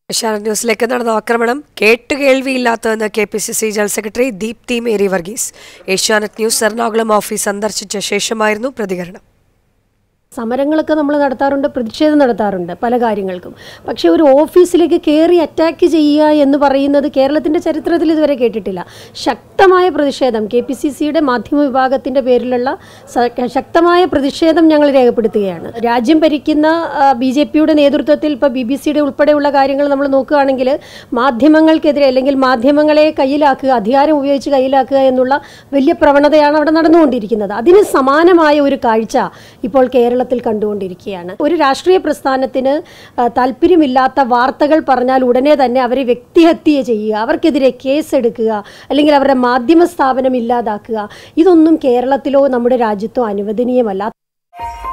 ഏഷ്യാനെറ്റ് ന്യൂസിലേക്ക് നടന്ന ആക്രമണം കേട്ടുകേൾവിയില്ലാത്തതെന്ന് K P C C general secretary Deepthi Mary Varghese Asianet news Ernakulam office സന്ദർശിച്ച ശേഷമായിരുന്നു പ്രതികരണം സമരങ്ങളൊക്കെ നമ്മൾ നടത്താറുണ്ട് പ്രതിഷേധം നടത്താറുണ്ട് പല കാര്യങ്ങൾക്കും പക്ഷേ ഒരു ഓഫീസിലേക്ക് കയറി അറ്റാക്ക് ചെയ്യുക എന്ന് പറയുന്നത് കേരളത്തിൻ്റെ ചരിത്രത്തിൽ ഇതുവരെ കേട്ടിട്ടില്ല ശക്തമായ പ്രതിഷേധം കെ പി സി സിയുടെ മാധ്യമ വിഭാഗത്തിൻ്റെ പേരിലുള്ള സ- ശക്തമായ പ്രതിഷേധം ഞങ്ങൾ രേഖപ്പെടുത്തുകയാണ് രാജ്യം ഭരിക്കുന്ന ബി ജെ പിയുടെ നേതൃത്വത്തിൽ ഇപ്പോൾ ബി ബി സിയുടെ ഉൾപ്പെടെയുള്ള കാര്യങ്ങൾ നമ്മൾ നോക്കുകയാണെങ്കിൽ മാധ്യമങ്ങൾക്കെതിരെ അല്ലെങ്കിൽ മാധ്യമങ്ങളെ കയ്യിലാക്കുക അധികാരം ഉപയോഗിച്ച് കയ്യിലാക്കുക എന്നുള്ള വലിയ പ്രവണതയാണ് അവിടെ നടന്നുകൊണ്ടിരിക്കുന്നത് അതിന് സമാനമായ ഒരു കാഴ്ച ഇപ്പോൾ കേരളത്തിൽ കണ്ടുകൊണ്ടിരിക്കുകയാണ് ഒരു രാഷ്ട്രീയ പ്രസ്ഥാനത്തിന് ആ, താല്പര്യമില്ലാത്ത വാർത്തകൾ പറഞ്ഞാൽ ഉടനെ തന്നെ അവരെ വ്യക്തിഹത്യ ചെയ്യുക അവർക്കെതിരെ കേസെടുക്കുക അല്ലെങ്കിൽ അവരുടെ മാധ്യമ സ്ഥാപനം ഇല്ലാതാക്കുക ഇതൊന്നും കേരളത്തിലോ നമ്മുടെ രാജ്യത്തോ അനുവദനീയമല്ല